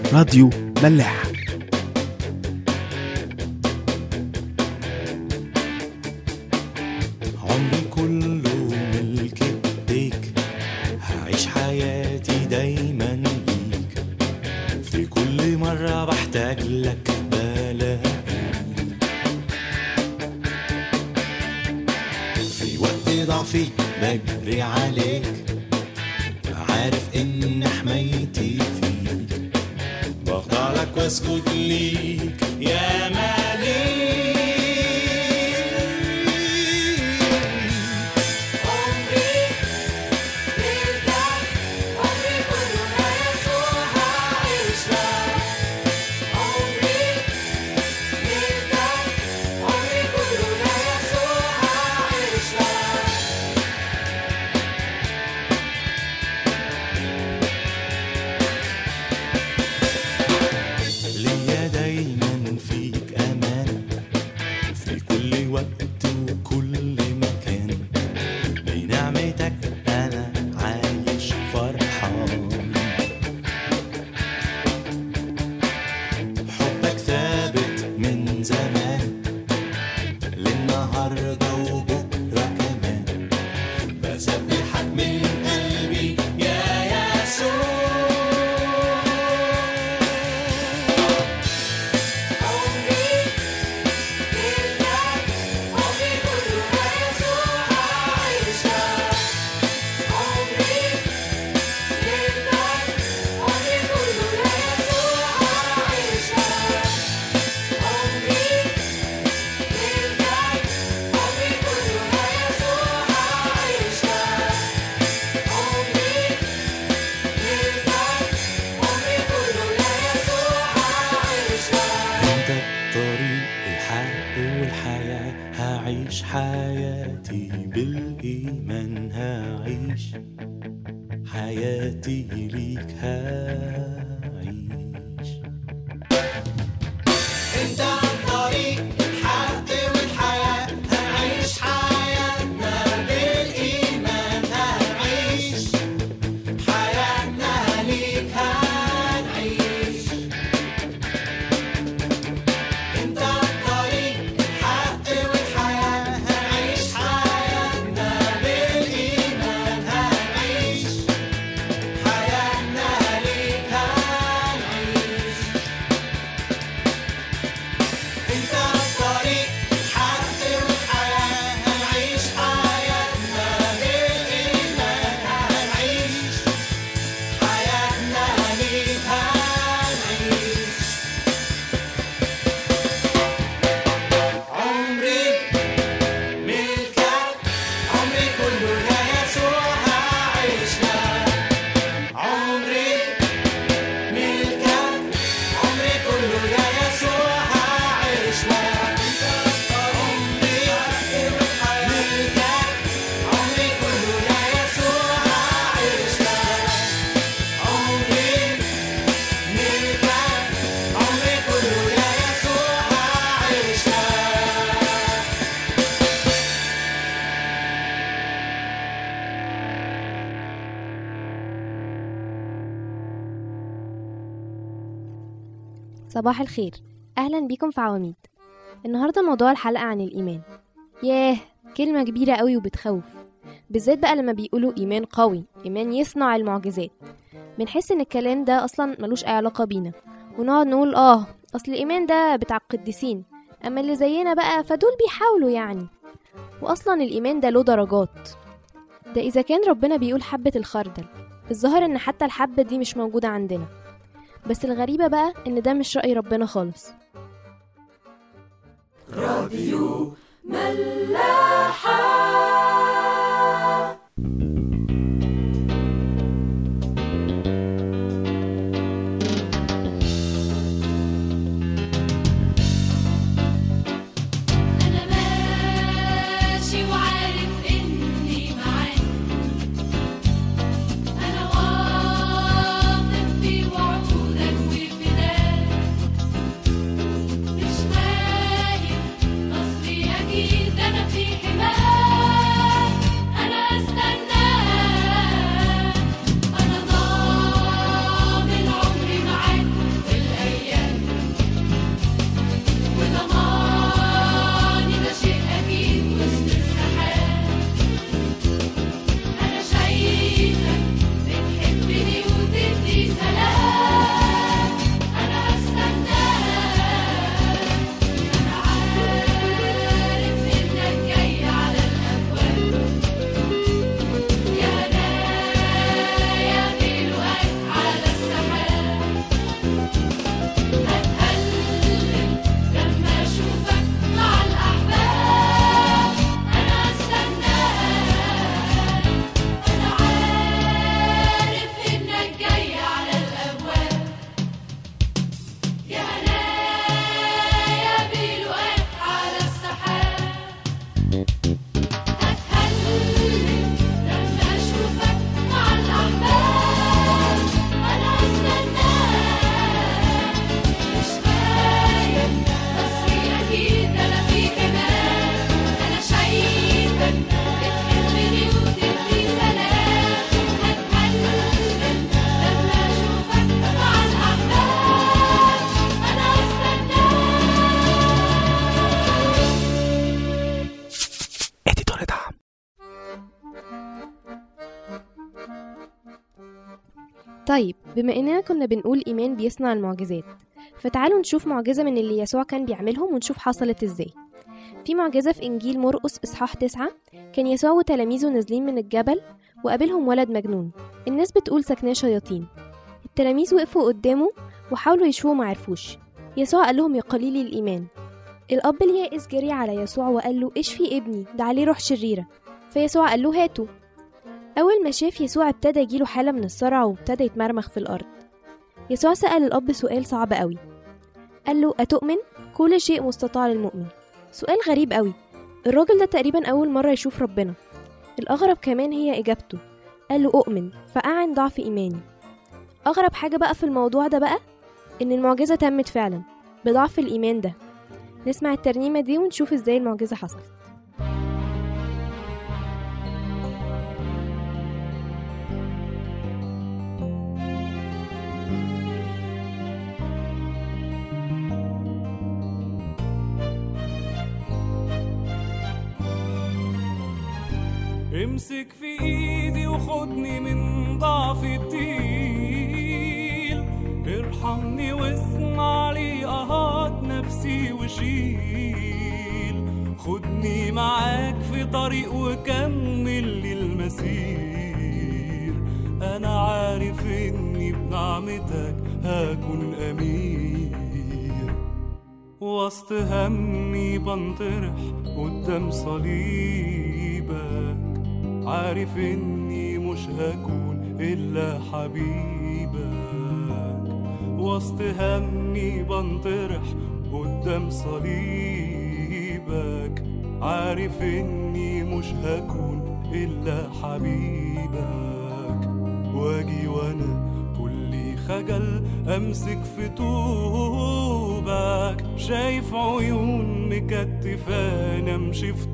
راديو ملاح عمري كله ملك ايديك هعيش حياتي دايما ليك في كل مرة بحتاج لك بلاقيك في وقت ضعفي بجري عليك عارف ان حمايتي فيك بخضع لك واسجد ليك يا مالك ليا دايما فيك امان في كل وقت وكل مكان بنعمتك انا عايش فرحان حبك ثابت من زمان للنهارده وبكره كمان بسبحك من قلبي يا يسوع انت الطريق الحق والحياة هعيش حياتي بالإيمان هعيش حياتي ليك هعيش انت الطريق الحق والحياة هعيش حياتنا بالإيمان هعيش حياتنا ليك هنعيش انت الطريق الحق والحياة هنعيش حياتنا بالإيمان هنعيش حياتنا ليك هنعيش انت الطريق الحق والحياة هنعيش حياتنا بالإيمان هنعيش حياتنا ليك هنعيش عمري ملكك عمري كله يا يسوع هعيش لك عمري ملكك عمري كله يا يسوع هعيش لك عمري ملكك عمري كله يا يسوع هعيش لك عمري ملكك عمري كله يا يسوع هعيش لك صباح الخير أهلا بيكم في عواميد النهاردة موضوع الحلقة عن الإيمان ياه كلمة كبيرة قوي وبتخوف بالذات بقى لما بيقولوا إيمان قوي إيمان يصنع المعجزات بنحس إن الكلام ده أصلا ملوش أي علاقة بينا ونقعد نقول آه أصل الإيمان ده بتاع القديسين أما اللي زينا بقى فدول بيحاولوا يعني وأصلا الإيمان ده له درجات ده إذا كان ربنا بيقول حبة الخردل الظاهر إن حتى الحبة دي مش موجودة عندنا بس الغريبة بقى إن ده مش رأي ربنا خالص أنا ماشي وعارف إني معاك أنا واثق في وعودك وفداك مش خايف نصري أكيد أنا في حماك طيب بما إننا كنا بنقول إيمان بيصنع المعجزات فتعالوا نشوف معجزة من اللي يسوع كان بيعملهم ونشوف حصلت إزاي في معجزة في إنجيل مرقس إصحاح تسعة كان يسوع وتلاميذه نازلين من الجبل وقابلهم ولد مجنون الناس بتقول سكناه شياطين التلاميذ وقفوا قدامه وحاولوا يشوفوا معرفوش يسوع قال لهم يا قليلي الإيمان الأب اليائس جري على يسوع وقال له اشفي ابني ده عليه روح شريرة فيسوع قال له هاته أول ما شاف يسوع ابتدى يجيله حالة من الصرع وابتدى يتمرمخ في الأرض يسوع سأل الأب سؤال صعب قوي قال له أتؤمن؟ كل شيء مستطاع للمؤمن سؤال غريب قوي الراجل ده تقريبا أول مرة يشوف ربنا الأغرب كمان هي إجابته قال له أؤمن فأعن ضعف إيماني أغرب حاجة بقى في الموضوع ده بقى إن المعجزة تمت فعلا بضعف الإيمان ده نسمع الترنيمة دي ونشوف إزاي المعجزة حصلت امسك في ايدي وخدني من ضعفي التقيل ارحمني واصنع لي اهات نفسي وشيل خدني معاك في طريق وكمل لي المسير انا عارف اني بنعمتك هكون امير وسط همي بنطرح قدام صليبك عارف اني مش هكون الا حبيبك وسط همي بنطرح قدام صليبك عارف اني مش هكون الا حبيبك واجي وانا كلي خجل امسك في طوبك شايف عيون مكتفاني امشي في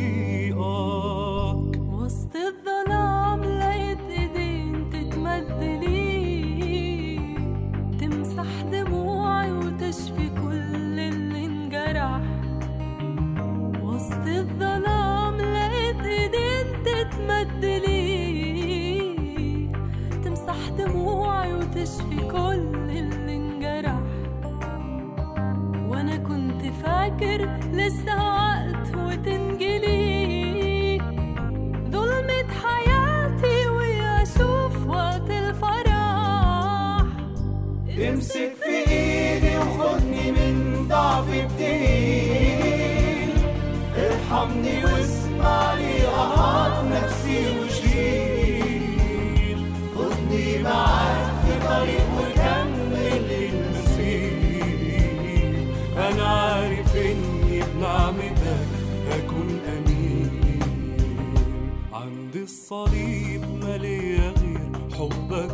طريقك وسط الظلام لقيت ايدين تتمد لي تمسح دموعي وتشفي كل اللي انجرح وسط الظلام لقيت ايدين تتمد لي تمسح دموعي وتشفي كل اللي انجرح وانا كنت فاكر لسه وقت وتنجلي ظلمة حياتي واشوف وقت الفرح امسك في ايدي وخدني من ضعفي بتقيل ارحمني واسمع لي اهات نفسي وشيل خدني معاك في طريق وكمل المسير انا عارف اني بنعمتك هكون امين عند الصليب مالية غير حبك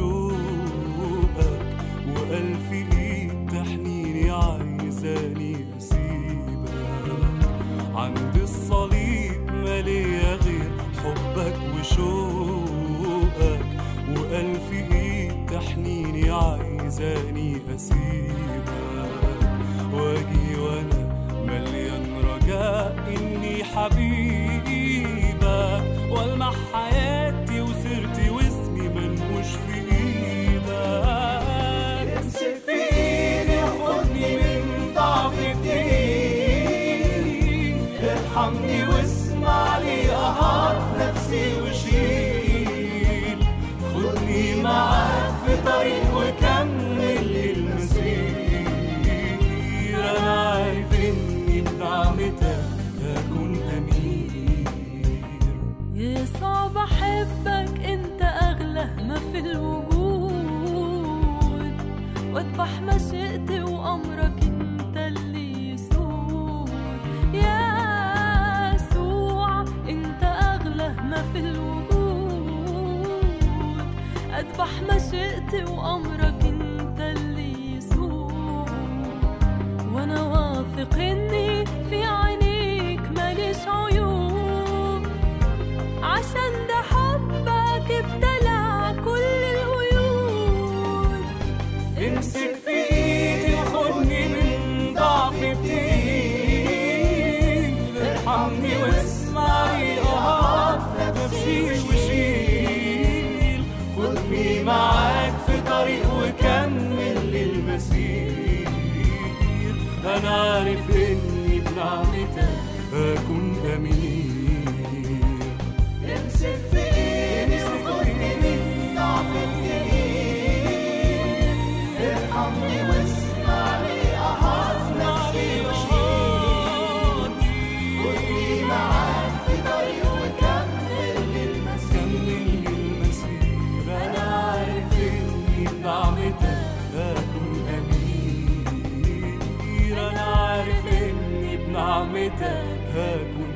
وشوقك وألف إيد تحنيني عايزاني أسيبك عند الصليب مالية غير حبك وشوقك وألف إيد تحنيني عايزاني أسيبك واجي وأنا مليان رجاء إني حبيبك والمع حياتي وسيرتي واسمي منهوش في ايدك امسك في ايدي وخدني من ضعفي التقيل ارحمني واسمع لي اهات نفسي وشيل خدني معاك في طريق وكمل المسير انا عارف اني بنعمتك هكون امير يسوع بحبك انت اغلى ما في الوجود واذبح مشيئتي وامرك انت اللي يسود يسوع انت اغلى ما في الوجود اذبح مشيئتي وامرك انت اللي يسود وانا واثق اني في عينيك ماليش عيوب عشان ده حبك ابتلع كل القيود امسك في ايدي وخدني من ضعفي بتقيل ارحمني واسمع لي اهات نفسي وشيل خدني معاك عارف اني بنعمتك هكون امين امسك في ايدي وخدني من ضعف الدقيق ارحمني واسمعني احط نفسي واشيل خدني معاك في طريق وكمل للمسيح كمل المسير انا عارف اني بنعمتك هكون امين انا عارف اني بنعمتك هكون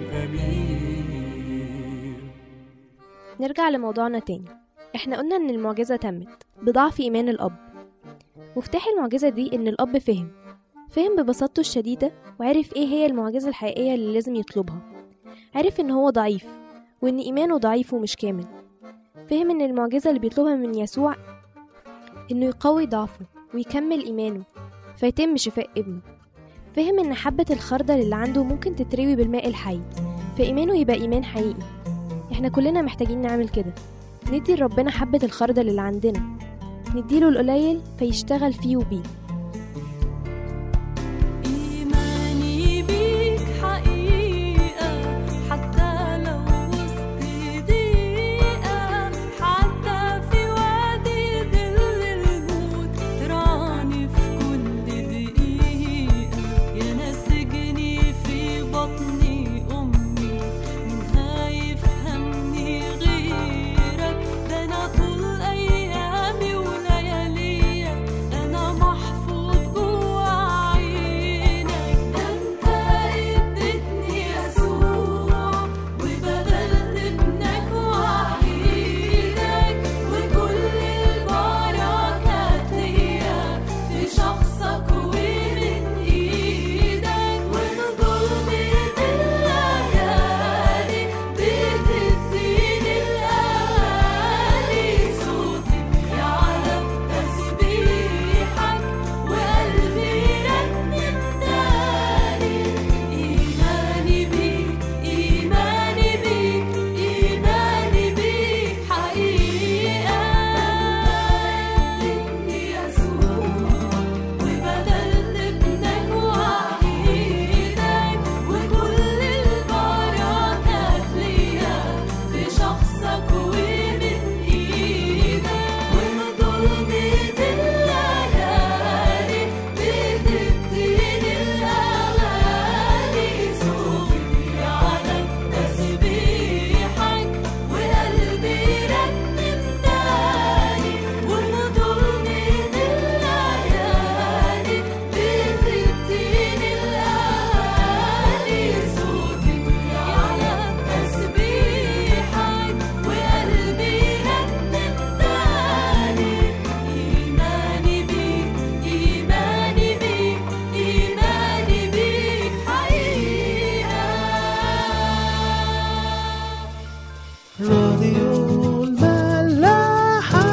امين نرجع لموضوعنا تاني احنا قلنا ان المعجزة تمت بضعف ايمان الاب مفتاح المعجزة دي ان الاب فهم فهم ببساطته الشديدة وعرف ايه هي المعجزة الحقيقية اللي لازم يطلبها عرف ان هو ضعيف وان ايمانه ضعيف ومش كامل فهم ان المعجزة اللي بيطلبها من يسوع انه يقوي ضعفه ويكمل ايمانه فيتم شفاء ابنه فهم ان حبة الخردل اللي عنده ممكن تتروي بالماء الحي فايمانه يبقى ايمان حقيقي احنا كلنا محتاجين نعمل كده ندي لربنا حبة الخردل اللي عندنا نديله القليل فيشتغل فيه وبيه إيماني بيك حقيقة حتى لو وسط ضيقة حتى في وادي ظل الموت تراني في كل دقيقة يا نسجني في بطني أمي منها يفهمني غيرك ده أنا طول أيامي ولياليا أنا محفوظ جوا عينك أنت اديتني يسوع وبدلت ابنك وحيدك وكل البركات ليا في شخصك ومن إيدك ومن ظلمة الليالي بتديني الأغاني صوتي يعلم تسبيحك وقلبي رنم تاني إيماني بيك إيماني بيك إيماني بيك حقيقة اديتني يسوع وبدلت ابنك وحيدك وكل البركات ليا في شخصك ومن ايدك ومن ظلمة الليالي بتديني الأغاني صوتي يعلم تسبيحك وقلبي رنم تاني ومن ظلمة الليالي بتديني الأغاني صوتي يعلم تسبيحك وقلبي رنم تاني إيماني بيك إيماني بيك إيماني بيك حقيقة راديو الملاحة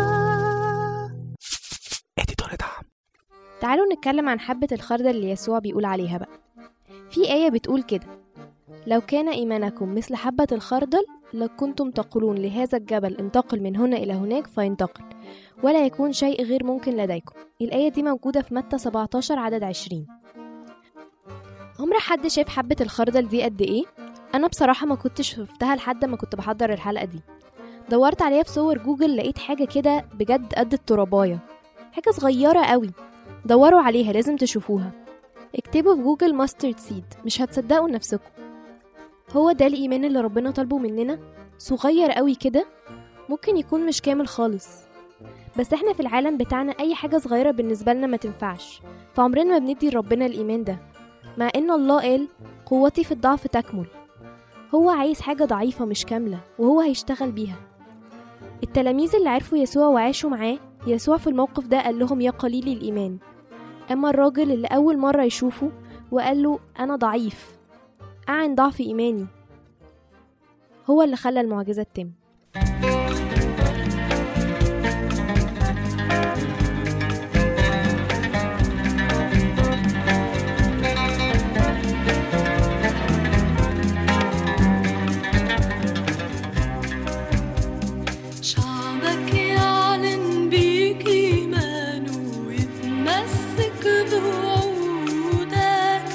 تعالوا نتكلم عن حبة الخردل اللي يسوع بيقول عليها بقى في آية بتقول كده لو كان إيمانكم مثل حبة الخردل لكنتم تقولون لهذا الجبل انتقل من هنا إلى هناك فينتقل ولا يكون شيء غير ممكن لديكم الآية دي موجودة في متى 17 عدد 20 عمر حد شاف حبة الخردل دي قد إيه؟ أنا بصراحة ما كنتش شفتها لحد ما كنت بحضر الحلقة دي دورت عليها في صور جوجل لقيت حاجة كده بجد قد التراباية حاجة صغيرة قوي دوروا عليها لازم تشوفوها اكتبوا في جوجل ماسترد سيد مش هتصدقوا نفسكم هو ده الإيمان اللي ربنا طالبه مننا صغير قوي كده ممكن يكون مش كامل خالص بس احنا في العالم بتاعنا أي حاجة صغيرة بالنسبة لنا ما تنفعش فعمرنا ما بندي لربنا الإيمان ده مع إن الله قال قوتي في الضعف تكمل هو عايز حاجة ضعيفة مش كاملة وهو هيشتغل بيها التلاميذ اللي عرفوا يسوع وعاشوا معاه يسوع في الموقف ده قال لهم يا قليلي الإيمان أما الراجل اللي أول مرة يشوفه وقال له أنا ضعيف أعن ضعف إيماني هو اللي خلى المعجزة تتم شعبك يعلن بيك إيمانه ويتمسك بوعودك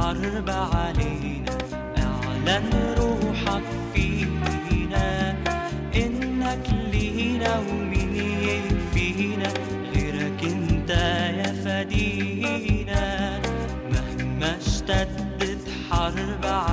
حرب علينا اعلن روحك فينا انك لينا ومين يكفينا غيرك انت يا فدينا مهما اشتدت حرب